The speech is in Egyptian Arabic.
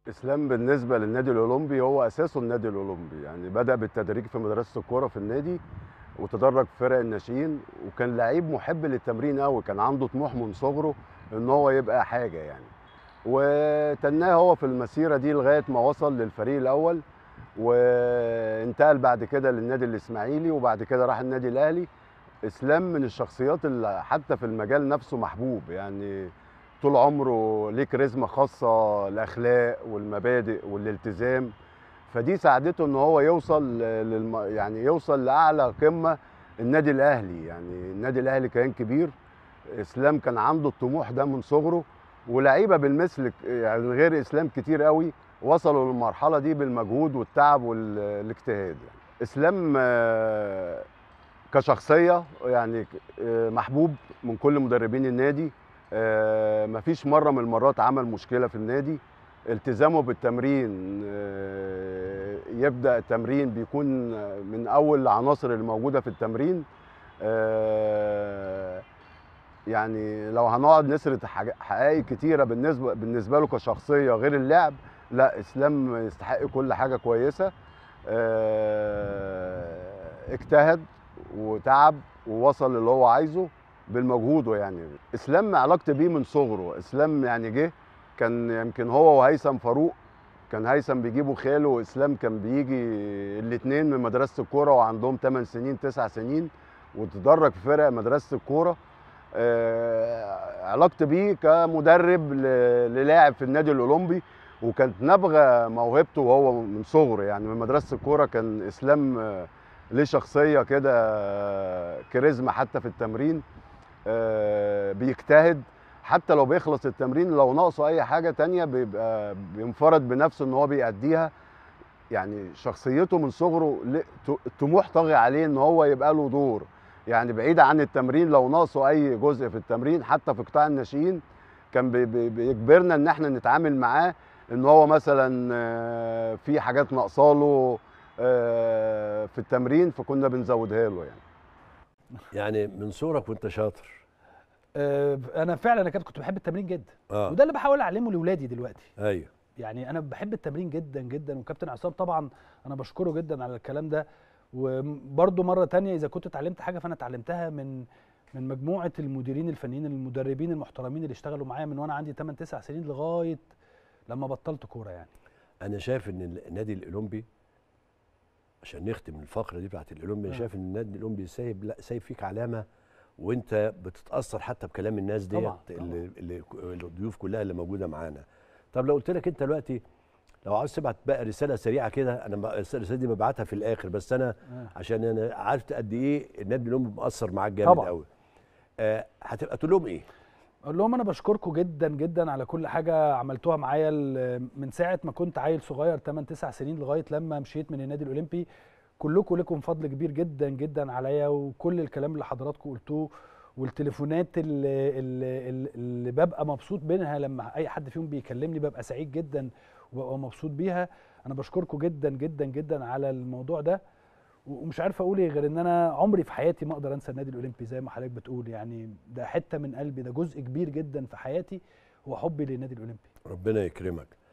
اسلام بالنسبه للنادي الاولمبي هو اساسه النادي الاولمبي يعني بدا بالتدريج في مدرسه الكوره في النادي وتدرج في فرق الناشئين وكان لعيب محب للتمرين قوي كان عنده طموح من صغره ان هو يبقى حاجه يعني وتناه هو في المسيره دي لغايه ما وصل للفريق الاول وانتقل بعد كده للنادي الاسماعيلي وبعد كده راح النادي الاهلي اسلام من الشخصيات اللي حتى في المجال نفسه محبوب يعني طول عمره ليه كاريزما خاصه الاخلاق والمبادئ والالتزام فدي ساعدته ان هو يوصل للم... يعني يوصل لاعلى قمه النادي الاهلي يعني النادي الاهلي كيان كبير اسلام كان عنده الطموح ده من صغره ولعيبه بالمثل يعني غير اسلام كتير قوي وصلوا للمرحله دي بالمجهود والتعب والاجتهاد يعني. اسلام آه، كشخصيه يعني آه، محبوب من كل مدربين النادي آه، مفيش مره من المرات عمل مشكله في النادي التزامه بالتمرين آه، يبدا التمرين بيكون من اول العناصر الموجوده في التمرين آه، يعني لو هنقعد نسرد حاجة- حقائق كتيره بالنسبه بالنسبه له كشخصيه غير اللعب لا اسلام يستحق كل حاجه كويسه آه، اجتهد وتعب ووصل اللي هو عايزه بالمجهود يعني اسلام علاقتي بيه من صغره اسلام يعني جه كان يمكن هو وهيثم فاروق كان هيثم بيجيبوا خاله واسلام كان بيجي الاثنين من مدرسه الكوره وعندهم 8 سنين 9 سنين وتدرج في فرق مدرسه الكوره آه، علاقتي بيه كمدرب ل- للاعب في النادي الاولمبي وكانت نابغه موهبته وهو من صغره يعني من مدرسه الكوره كان اسلام آه، ليه شخصيه كده آه، كاريزما حتى في التمرين آه، بيجتهد حتى لو بيخلص التمرين لو ناقصه اي حاجه تانية بيبقى بينفرد بنفسه ان هو بيأديها يعني شخصيته من صغره ل- ت- الطموح طاغي عليه ان هو يبقى له دور يعني بعيد عن التمرين لو ناقصه اي جزء في التمرين حتى في قطاع الناشئين كان بي- بي- بيجبرنا ان احنا نتعامل معاه ان هو مثلا آه، في حاجات ناقصاله آه، في التمرين فكنا بنزودها له يعني يعني من صورك وانت شاطر آه، انا فعلا انا كنت بحب التمرين جدا اه وده اللي بحاول اعلمه لاولادي دلوقتي ايوه يعني انا بحب التمرين جدا جدا وكابتن عصام طبعا انا بشكره جدا على الكلام ده وبرده مره تانية اذا كنت اتعلمت حاجه فانا اتعلمتها من من مجموعه المديرين الفنيين المدربين المحترمين اللي اشتغلوا معايا من وانا عندي 8 9 سنين لغايه لما بطلت كوره يعني انا شايف ان النادي الاولمبي عشان نختم الفقره دي بتاعت الاولمبي انا آه. شايف ان النادي الاولمبي سايب لا سايب فيك علامه وانت بتتاثر حتى بكلام الناس ديت طبعاً، اللي, اللي الضيوف كلها اللي موجوده معانا طب لو قلت لك انت دلوقتي لو عاوز تبعت بقى رساله سريعه كده انا بقى- الرساله دي ببعتها في الاخر بس انا آه. عشان انا عرفت قد ايه النادي الاولمبي مأثر معاك جامد طبعاً. قوي آه هتبقى تقول لهم ايه اقول لهم انا بشكركم جدا جدا على كل حاجه عملتوها معايا ال- من ساعه ما كنت عيل صغير 8 9 سنين لغايه لما مشيت من النادي الاولمبي كلكم لكم فضل كبير جدا جدا عليا وكل الكلام اللي حضراتكم قلتوه والتليفونات اللي, اللي, اللي- اللي ببقى مبسوط منها لما اي حد فيهم بيكلمني ببقى سعيد جدا وببقى مبسوط بيها انا بشكركم جدا جدا جدا على الموضوع ده ومش عارف اقول ايه غير ان انا عمري في حياتي ما اقدر انسى النادي الاولمبي زي ما حضرتك بتقول يعني ده حته من قلبي ده جزء كبير جدا في حياتي هو حبي للنادي الاولمبي ربنا يكرمك